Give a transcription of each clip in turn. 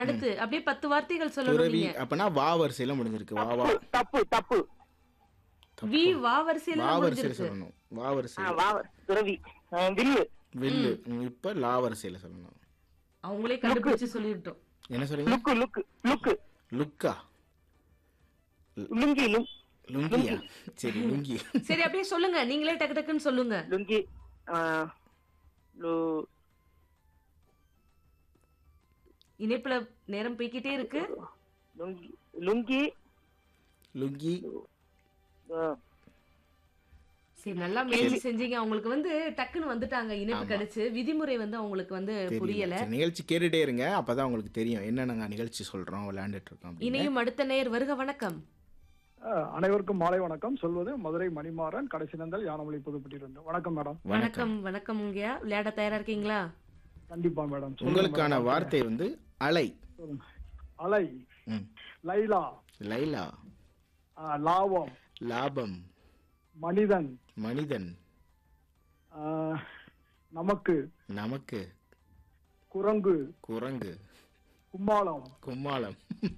அடுத்து அப்படியே பத்து வார்த்தைகள் சொல்லணும் துறவி நீங்க அப்பனா வா வரிசையில முடிஞ்சிருக்கு வா வா தப்பு தப்பு வி வா வரிசையில வா தான் வரிசையில முடிஞ்சிருக்கு சொல்லணும் வா ஆ, வரிசையில வா துறவி ஆ, வில்லு வில்லு ம், இப்ப லா வரிசையில சொல்லணும் அவங்களே கண்டுபிடிச்சு சொல்லிட்டோம் என்ன சொல்றீங்க லுக்கு லுக்கு லுக்கு லுக்கா லுங்கி லுங் லுங்கியா சரி லுங்கி சரி அப்படியே சொல்லுங்க நீங்களே டக்கு டக்குன்னு சொல்லுங்க லுங்கி ஆ, லு இணைப்புல நேரம் போய்க்கிட்டே இருக்கு லுங்கி லுங்கி லுங்கி ஆ, சரி நல்லா முயற்சி செஞ்சீங்க அவங்களுக்கு வந்து டக்குன்னு வந்துட்டாங்க இணைப்பு ஆமா. கிடைச்சு விதிமுறை வந்து அவங்களுக்கு வந்து தெரியல புரியல சரி, நிகழ்ச்சி கேட்டுட்டே இருங்க அப்பதான் உங்களுக்கு தெரியும் என்ன நாங்க நிகழ்ச்சி சொல்றோம் விளையாண்டுட்டு இருக்கோம் அப்படின்னு. இணையும் அடுத்த நேர் வருக வணக்கம் அஹ், அனைவருக்கும் மாலை வணக்கம் சொல்வது மதுரை மணிமாறன் கடைசி நந்தல் யானமொழி புதுப்பட்டியிலிருந்து வணக்கம் மேடம் வணக்கம் வணக்கம் வணக்கம் உங்கயா விளையாட தயாரா இருக்கீங்களா கண்டிப்பா மேடம் சொல்லுங்க உங்களுக்கான மேடம். வார்த்தை வந்து அலை சொல்லுங்க. அலை ம். லைலா லைலா அஹ், லாவம் லாபம் மனிதன் மனிதன் அஹ், நமக்கு நமக்கு குரங்கு குரங்கு கும்மாளம் கும்மாளம்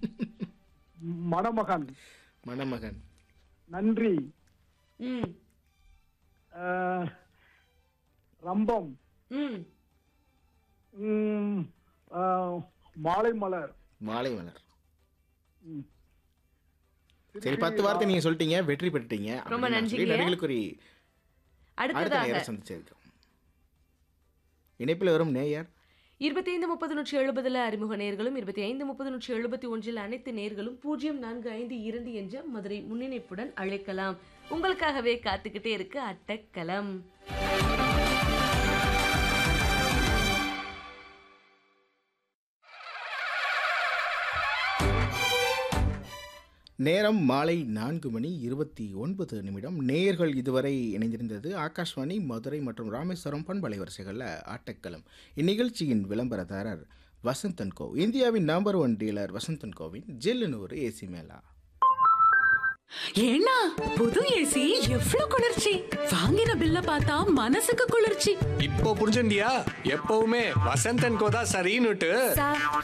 மணமகன் மணமகன் நன்றி ம் அஹ், ரம்பம் ம் உம், அஹ், மாலை மலர் மாலை மலர் ம். சரி பத்து வார்த்தை நீங்க சொல்லிட்டீங்க வெற்றி பெற்றீங்க ரொம்ப அப்படின்னு நான் சொல்லி நன்றிங்க. நடிகளுக்குரிய அடுத்த அடுத்ததாக நேரம் சந்திச்சிருக்கோம் இணைப்பில் வரும் நேயர் இருபத்தி ஐந்து முப்பது நூற்றி எழுபதுல அறிமுக நேர்களும் இருபத்தி ஐந்து முப்பது நூற்றி எழுபத்தி ஒன்றில் அனைத்து நேர்களும் பூஜ்ஜியம் நான்கு ஐந்து இரண்டு என்ற மதுரை முன்னிணைப்புடன் அழைக்கலாம் உங்களுக்காகவே காத்துக்கிட்டே இருக்கு அட்டக்களம் நேரம் மாலை நான்கு மணி இருபத்தி ஒன்பது நிமிடம் நேயர்கள் இதுவரை இணைந்திருந்தது ஆகாஷ்வாணி மதுரை மற்றும் ராமேஸ்வரம் பண்பலை வரிசைகளில் ஆட்டக்களம் இந்நிகழ்ச்சியின் விளம்பரதாரர் வசந்தன் கோ இந்தியாவின் நம்பர் ஒன் டீலர் வசந்தன் கோவின் ஜில்லுன்னு ஒரு ஏசி மேலா ஏன்னா புது ஏசி எவ்வளவு குளிர்ச்சி வாங்கின பில்ல பார்த்தா மனசுக்கு குளிர்ச்சி இப்போ புரிஞ்சுண்டியா எப்பவுமே வசந்தன் கோதா சரின்னுட்டு